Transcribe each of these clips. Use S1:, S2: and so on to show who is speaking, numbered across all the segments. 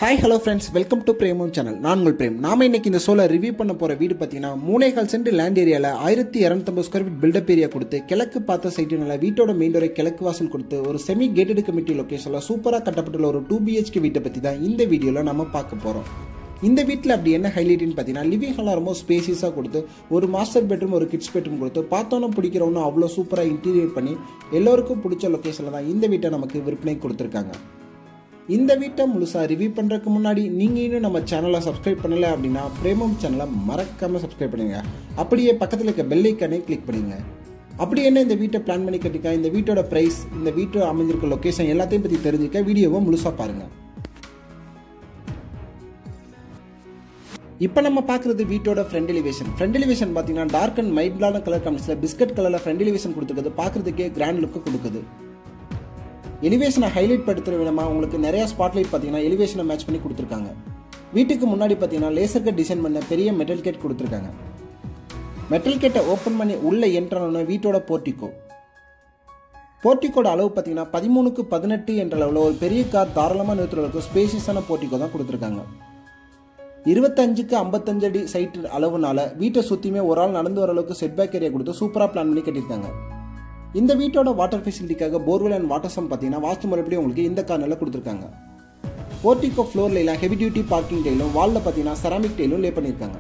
S1: hi hello friends welcome to Premam channel நான் உங்கள் frame நாம இன்னைக்கு இந்த சோலை ரிவ்யூ பண்ண போற வீடு பார்த்தீங்கன்னா மூணேகால் சென்ட் லேண்ட் ஏரியாவில் ஆயிரத்தி இரநூத்தம்பது ஸ்கொயர் ஃபீட் பில்டப் ஏரியா கொடுத்து கிழக்கு பார்த்த சைட்டுனால வீட்டோட மெயின் டோரை கிழக்கு வாசல் கொடுத்து ஒரு செமி கேட்டட் கமிட்டி லொகேஷனில் சூப்பராக கட்டப்பட்டுள்ள ஒரு டூ பிஹெச்கே வீட்டை பற்றி தான் இந்த வீடியோவில் நம்ம பார்க்க போகிறோம் இந்த வீட்டில் அப்படி என்ன ஹைலைட்னு பார்த்தீங்கன்னா லிவிங் ஹாலாக ரொம்ப ஸ்பேசியஸாக கொடுத்து ஒரு மாஸ்டர் பெட்ரூம் ஒரு கிட்ஸ் பெட்ரூம் கொடுத்து பார்த்தோன்னா பிடிக்கிறவனும் அவ்வளோ சூப்பராக இன்டீரியர் பண்ணி எல்லோருக்கும் பிடிச்ச லொக்கேஷனில் தான் இந்த வீட்டை நமக்கு விற்பனை கொடுத்துருக்காங்க இந்த வீட்டை முழுசாக ரிவ்யூ பண்ணுறதுக்கு முன்னாடி நீங்கள் இன்னும் நம்ம சேனலை சப்ஸ்கிரைப் பண்ணலை அப்படின்னா பிரேமம் சேனலை மறக்காமல் சப்ஸ்கிரைப் பண்ணுங்க அப்படியே பக்கத்தில் இருக்க பெல் ஐக்கானே கிளிக் பண்ணுங்க அப்படி என்ன இந்த வீட்டை பிளான் பண்ணி கட்டிக்க இந்த வீட்டோட ப்ரைஸ் இந்த வீட்டோட அமைஞ்சிருக்க லொக்கேஷன் எல்லாத்தையும் பற்றி தெரிஞ்சுக்க வீடியோவை முழுசாக பாருங்கள் இப்போ நம்ம பார்க்குறது வீட்டோட ஃப்ரண்ட் எலிவேஷன் ஃப்ரண்ட் எலிவேஷன் பார்த்தீங்கன்னா டார்க் அண்ட் மைல்டான கலர் காம்பினேஷனில் பிஸ்கட் கலரில் ஃப்ரண்ட் எலிவேஷன் கொடுத்துருக்குது பார்க்குறதுக்கே கிராண்ட் லுக்கு கொடுக்குது எலிவேஷனை ஹைலைட் படுத்துகிற விதமாக உங்களுக்கு நிறையா ஸ்பாட்லைட் பார்த்தீங்கன்னா எலிவேஷனை மேட்ச் பண்ணி கொடுத்துருக்காங்க வீட்டுக்கு முன்னாடி பார்த்தீங்கன்னா லேசர் கட் டிசைன் பண்ண பெரிய மெட்டல் கேட் கொடுத்துருக்காங்க மெட்டல் கேட்டை ஓப்பன் பண்ணி உள்ள என்ட்ரான வீட்டோட போர்ட்டிகோ போர்ட்டிகோட அளவு பார்த்தீங்கன்னா பதிமூணுக்கு பதினெட்டு என்ற அளவில் ஒரு பெரிய கார் தாராளமாக நிறுத்துற அளவுக்கு ஸ்பேசியஸான போர்ட்டிகோ தான் கொடுத்துருக்காங்க இருபத்தஞ்சுக்கு ஐம்பத்தஞ்சு அடி சைட் அளவுனால வீட்டை சுற்றியுமே ஒரு ஆள் நடந்து வர அளவுக்கு செட்பேக் ஏரியா கொடுத்து சூப்பராக பிளான் பண்ணி கட்டியிருக்காங்க இந்த வீட்டோட வாட்டர் ஃபெசிலிட்டிக்காக போர்வெல் அண்ட் வாட்டர் சம் பார்த்தீங்கன்னா வாஸ்து முறைப்படி உங்களுக்கு இந்த கார்னரில் கொடுத்துருக்காங்க போர்ட்டிகோ ஃப்ளோர்ல எல்லாம் ஹெவி டியூட்டி பார்க்கிங் டைலும் வாலில் பார்த்தீங்கன்னா செராமிக் டைலும் லே பண்ணியிருக்காங்க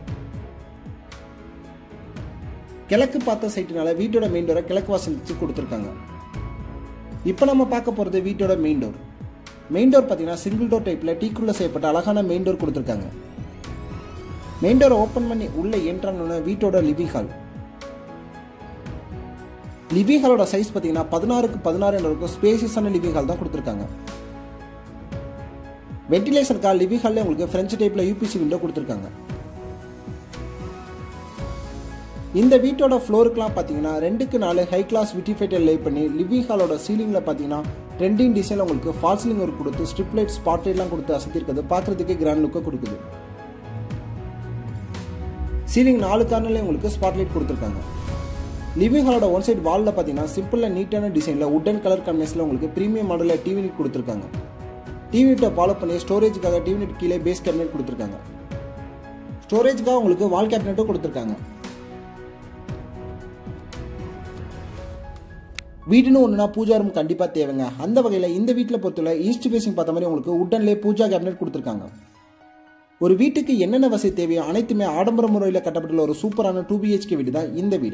S1: கிழக்கு பார்த்த சைட்டுனால வீட்டோட மெயின் டோரை கிழக்கு வாசல் வச்சு கொடுத்துருக்காங்க இப்போ நம்ம பார்க்க போகிறது வீட்டோட மெயின் டோர் மெயின் டோர் பார்த்தீங்கன்னா சிங்கிள் டோர் டைப்பில் டீக்குள்ள செய்யப்பட்ட அழகான மெயின் டோர் கொடுத்துருக்காங்க மெயின் டோரை ஓப்பன் பண்ணி உள்ள என்ட்ரான வீட்டோட லிவிங் ஹால் லிவிங் ஹாலோட சைஸ் பார்த்தீங்கன்னா பதினாறுக்கு பதினாறு இருக்கும் ஸ்பேசியஸான லிவிங் ஹால் தான் கொடுத்துருக்காங்க வென்டிலேஷனுக்காக லிவிங் ஹாலில் உங்களுக்கு ஃப்ரெஞ்ச் டைப்பில் யூபிசி விண்டோ கொடுத்துருக்காங்க இந்த வீட்டோட ஃப்ளோருக்குலாம் பார்த்தீங்கன்னா ரெண்டுக்கு நாலு ஹை கிளாஸ் விட்டிஃபைட்டர் லே பண்ணி லிவிங் ஹாலோட சீலிங்கில் பார்த்தீங்கன்னா ட்ரெண்டிங் டிசைனில் உங்களுக்கு ஃபால் சீலிங் ஒர்க் கொடுத்து ஸ்ட்ரிப் லைட் ஸ்பாட் லைட்லாம் கொடுத்து அசத்திருக்கிறது பார்க்குறதுக்கே கிராண்ட் லுக்கை கொடுக்குது சீலிங் நாலு கார்னர்லேயே உங்களுக்கு ஸ்பாட் லைட் கொடுத்துருக்காங்க லிவிங் ஹாலோட ஒன் சைடு வாலில் பார்த்தீங்கன்னா சிம்பிளாக நீட்டான டிசைனில் உட்டன் கலர் காம்பினேஷனில் உங்களுக்கு ப்ரீமியம் மாடலில் டிவி நெட் கொடுத்துருக்காங்க டிவி நெட்டை ஃபாலோ பண்ணி ஸ்டோரேஜுக்காக டிவி நெட் கீழே பேஸ் கேபினெட் கொடுத்துருக்காங்க ஸ்டோரேஜுக்காக உங்களுக்கு வால் கேபினெட்டும் கொடுத்துருக்காங்க வீடுன்னு ஒன்றுனா பூஜா ரூம் கண்டிப்பாக தேவைங்க அந்த வகையில் இந்த வீட்டில் பொறுத்தவரை ஈஸ்ட் ஃபேசிங் பார்த்த மாதிரி உங்களுக்கு உட்டன்லேயே பூஜா கேபினெட் கொடுத்துருக்காங்க ஒரு வீட்டுக்கு என்னென்ன வசதி தேவையோ அனைத்துமே ஆடம்பர முறையில் கட்டப்பட்டுள்ள ஒரு சூப்பரான டூ பிஹெச்கே வீடு தான் இந்த வீடு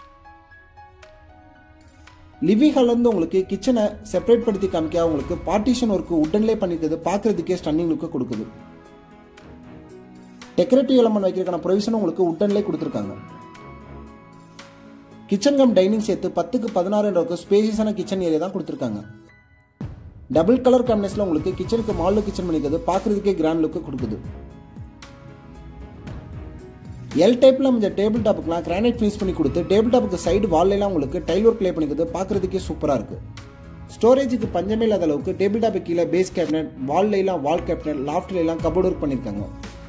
S1: லிவிங் ஹால்லேருந்து உங்களுக்கு கிச்சனை செப்பரேட் படுத்தி காமிக்க உங்களுக்கு பார்ட்டிஷன் ஒர்க்கு உடன்லே பண்ணிக்கிறது பார்க்குறதுக்கே ஸ்டன்னிங் லுக்கு கொடுக்குது டெக்கரேட்டிவ் எலமெண்ட் வைக்கிறதுக்கான ப்ரொவிஷனும் உங்களுக்கு உடன்லே கொடுத்துருக்காங்க கிச்சன் கம் டைனிங் சேர்த்து பத்துக்கு பதினாறு அளவுக்கு ஸ்பேசியஸான கிச்சன் ஏரியா தான் கொடுத்துருக்காங்க டபுள் கலர் காம்பினேஷனில் உங்களுக்கு கிச்சனுக்கு மாலில் கிச்சன் பண்ணிக்கிறது பார்க்குறதுக்கே கிராண்ட் லுக்கு கொடுக்குது எல் டைப்பில் இந்த டேபிள் டாப்புக்குலாம் கிரானைட் ஃபினிஷ் பண்ணி கொடுத்து டேபிள் டாப்புக்கு சைடு வால்லாம் உங்களுக்கு டைல் ஒர்க் ப்ளே பண்ணிக்கிறது பார்க்குறதுக்கே சூப்பராக இருக்குது ஸ்டோரேஜுக்கு பஞ்சமே இல்லாத அளவுக்கு டேபிள் டாப்பு கீழே பேஸ் கேபினட் வால்லாம் வால் கேபினட் லாஃப்ட்லாம் கபோர்ட் ஒர்க் பண்ணியிருக்காங்க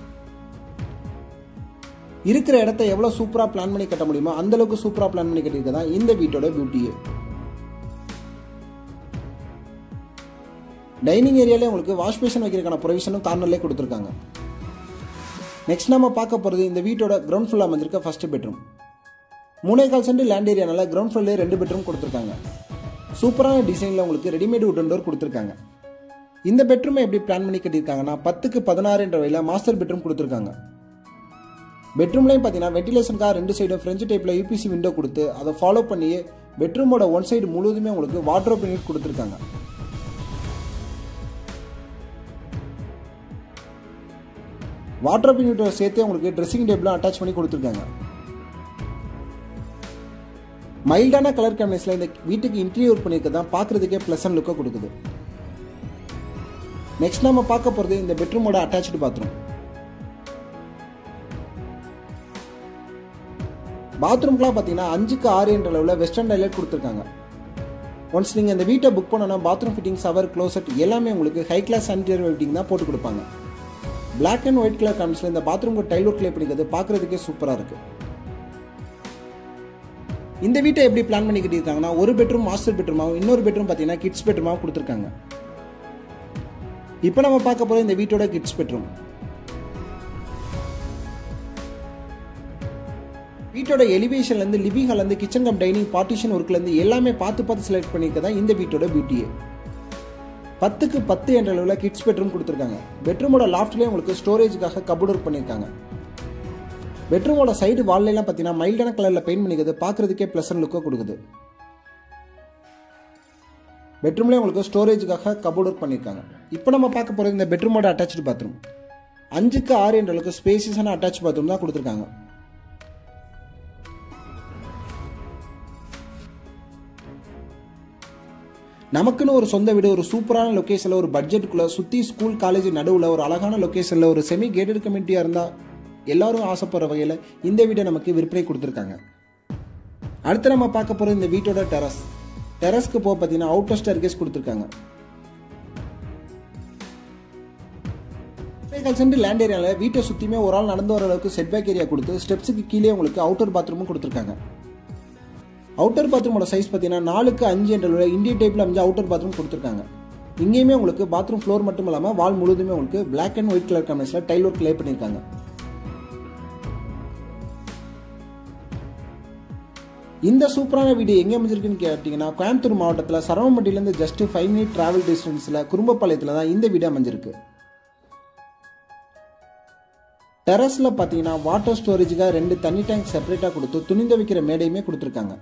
S1: இருக்கிற இடத்த எவ்வளோ சூப்பராக பிளான் பண்ணி கட்ட முடியுமோ அந்த அளவுக்கு சூப்பராக பிளான் பண்ணி கட்டியிருக்க தான் இந்த வீட்டோட பியூட்டியே டைனிங் ஏரியாலே உங்களுக்கு வாஷ் பேஷன் வைக்கிறதுக்கான ப்ரொவிஷனும் கார்னர்லேயே கொடுத்துருக்காங்க நெக்ஸ்ட் நம்ம பார்க்க போகிறது இந்த வீட்டோட கிரவுண்ட் ஃபுல்லாக அமைஞ்சிருக்க ஃபர்ஸ்ட் பெட்ரூம் மூணே கால் சென்ட் லேண்ட் ஏரியானால கிரவுண்ட் ஃப்ளோர்லேயே ரெண்டு பெட்ரூம் கொடுத்துருக்காங்க சூப்பரான டிசைனில் உங்களுக்கு ரெடிமேட் உட்டன் டோர் கொடுத்துருக்காங்க இந்த பெட்ரூமை எப்படி பிளான் பண்ணி கட்டியிருக்காங்கன்னா பத்துக்கு பதினாறு என்ற வகையில் மாஸ்டர் பெட்ரூம் கொடுத்துருக்காங்க பெட்ரூம்லையும் பார்த்தீங்கன்னா வென்டிலேஷனுக்காக ரெண்டு சைடும் ஃப்ரெஞ்சு டைப்பில் யூபிசி விண்டோ கொடுத்து அதை ஃபாலோ பண்ணியே பெட்ரூமோட ஒன் சைடு முழுவதுமே உங்களுக்கு வாட்ரோப் யூனிட் கொடுத்துருக்காங்க வாட்டர் யூனிட்டோட சேர்த்தே உங்களுக்கு ட்ரெஸ்ஸிங் டேபிளும் அட்டாச் பண்ணி கொடுத்துருக்காங்க மைல்டான கலர் காம்பினேஷனில் இந்த வீட்டுக்கு இன்டீரியர் பண்ணியிருக்க தான் பார்க்குறதுக்கே ப்ளசன்ட் லுக்கை கொடுக்குது நெக்ஸ்ட் நம்ம பார்க்க போகிறது இந்த பெட்ரூமோட அட்டாச்சு பாத்ரூம் பாத்ரூம்க்குலாம் பார்த்தீங்கன்னா அஞ்சுக்கு ஆறு என்ற அளவில் வெஸ்டர்ன் டைலட் கொடுத்துருக்காங்க ஒன்ஸ் நீங்கள் இந்த வீட்டை புக் பண்ணோன்னா பாத்ரூம் ஃபிட்டிங் சவர் க்ளோசட் எல்லாமே உங்களுக்கு ஹை கிளாஸ் சானிடரி ஃபிட்டிங் தான் போட்டு கொடுப்பாங்க பிளாக் அண்ட் ஒயிட் கலர் காமிச்சில் இந்த பாத்ரூம் டைல் ஒர்க் க்ளே பண்ணிக்கிறது பார்க்குறதுக்கே சூப்பராக இருக்குது இந்த வீட்டை எப்படி பிளான் பண்ணி கட்டியிருக்காங்கன்னா ஒரு பெட்ரூம் மாஸ்டர் பெட்ரூமாவும் இன்னொரு பெட்ரூம் பார்த்தீங்கன்னா கிட்ஸ் பெட்ரூமாவும் கொடுத்துருக்காங்க இப்போ நம்ம பார்க்க போகிற இந்த வீட்டோட கிட்ஸ் பெட்ரூம் வீட்டோட எலிவேஷன்லேருந்து லிவிங் ஹால்லேருந்து கிச்சன் கம் டைனிங் பார்ட்டிஷன் ஒர்க்லேருந்து எல்லாமே பார்த்து பார்த்து செலக்ட் பண்ணியிருக்க தான் இந்த வீட்டோட பியூட்டியே பத்துக்கு பத்து என்ற அளவில் கிட்ஸ் பெட்ரூம் கொடுத்துருக்காங்க பெட்ரூமோட லாஃப்ட்லேயே உங்களுக்கு ஸ்டோரேஜுக்காக கபோர்ட் ஒர்க் பண்ணியிருக்காங்க பெட்ரூமோட சைடு வால்லாம் பார்த்தீங்கன்னா மைல்டான கலரில் பெயிண்ட் பண்ணிக்கிறது பார்க்குறதுக்கே ப்ளசன்ட் லுக்கை கொடுக்குது பெட்ரூம்லேயே உங்களுக்கு ஸ்டோரேஜுக்காக கபோர்ட் ஒர்க் பண்ணியிருக்காங்க இப்போ நம்ம பார்க்க போகிறது இந்த பெட்ரூமோட அட்டாச்சு பாத்ரூம் அஞ்சுக்கு ஆறு என்ற அளவுக்கு ஸ்பேசியஸான அட்டாச் பாத்ரூம் தான் கொடுத்துருக்காங்க நமக்குன்னு ஒரு சொந்த வீடு ஒரு சூப்பரான லொக்கேஷனில் ஒரு பட்ஜெட்டுக்குள்ளே சுற்றி ஸ்கூல் காலேஜ் நடுவில் ஒரு அழகான லொக்கேஷனில் ஒரு செமி கேட்டட் கம்யூனிட்டியாக இருந்தால் எல்லாரும் ஆசைப்படுற வகையில் இந்த வீடை நமக்கு விற்பனை கொடுத்துருக்காங்க அடுத்து நம்ம பார்க்க போகிற இந்த வீட்டோட டெரஸ் டெரஸ்க்கு போக பார்த்தீங்கன்னா அவுட்டர் ஸ்டேர்கேஸ் கொடுத்துருக்காங்க சென்ட் லேண்ட் ஏரியாவில் வீட்டை சுற்றியுமே ஒரு ஆள் நடந்து வர அளவுக்கு செட்பேக் ஏரியா கொடுத்து ஸ்டெப்ஸுக்கு கீழே உங்களுக்கு அவுட்டர் பாத்ரூமும் கொடுத்துருக்காங்க அவுட்டர் பாத்ரூமோட சைஸ் பார்த்தீங்கன்னா நாலுக்கு அஞ்சு என்ற இந்தியன் டைப்பில் அமைஞ்ச அவுட்டர் பாத்ரூம் கொடுத்துருக்காங்க இங்கேயுமே உங்களுக்கு பாத்ரூம் ஃப்ளோர் மட்டும் இல்லாமல் வால் முழுதுமே உங்களுக்கு பிளாக் அண்ட் ஒயிட் கலர் காம்பினேஷனில் டைல் ஒர்க் லே பண்ணியிருக்காங்க இந்த சூப்பரான வீடு எங்கே அமைஞ்சிருக்குன்னு கேட்டிங்கன்னா கோயம்புத்தூர் மாவட்டத்தில் சரவம்பட்டியிலேருந்து ஜஸ்ட் ஃபைவ் மினிட் டிராவல் டிஸ்டன்ஸில் குறும்பப்பாளையத்தில் தான் இந்த வீடு அமைஞ்சிருக்கு டெரஸில் பார்த்தீங்கன்னா வாட்டர் ஸ்டோரேஜுக்காக ரெண்டு தண்ணி டேங்க் செப்பரேட்டாக கொடுத்து துணிந்த வைக்கிற மேடையுமே கொடுத்துருக்காங்க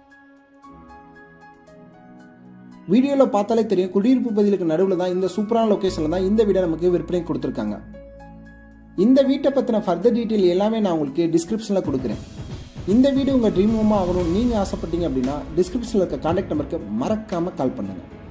S1: வீடியோவில் பார்த்தாலே தெரியும் குடியிருப்பு பகுதிகளுக்கு நடுவில் தான் இந்த சூப்பரான லொக்கேஷனில் தான் இந்த வீடை நமக்கு விற்பனை கொடுத்துருக்காங்க இந்த வீட்டை பற்றின ஃபர்தர் டீட்டெயில் எல்லாமே நான் உங்களுக்கு டிஸ்கிரிப்ஷனில் கொடுக்குறேன் இந்த வீடு உங்கள் ட்ரீம் ஹோமாக ஆகணும் நீங்கள் ஆசைப்பட்டீங்க அப்படின்னா டிஸ்கிரிப்ஷனில் இருக்க கான்டாக்ட் நம்பருக்கு மறக்காமல் கால் பண்ணுங்கள்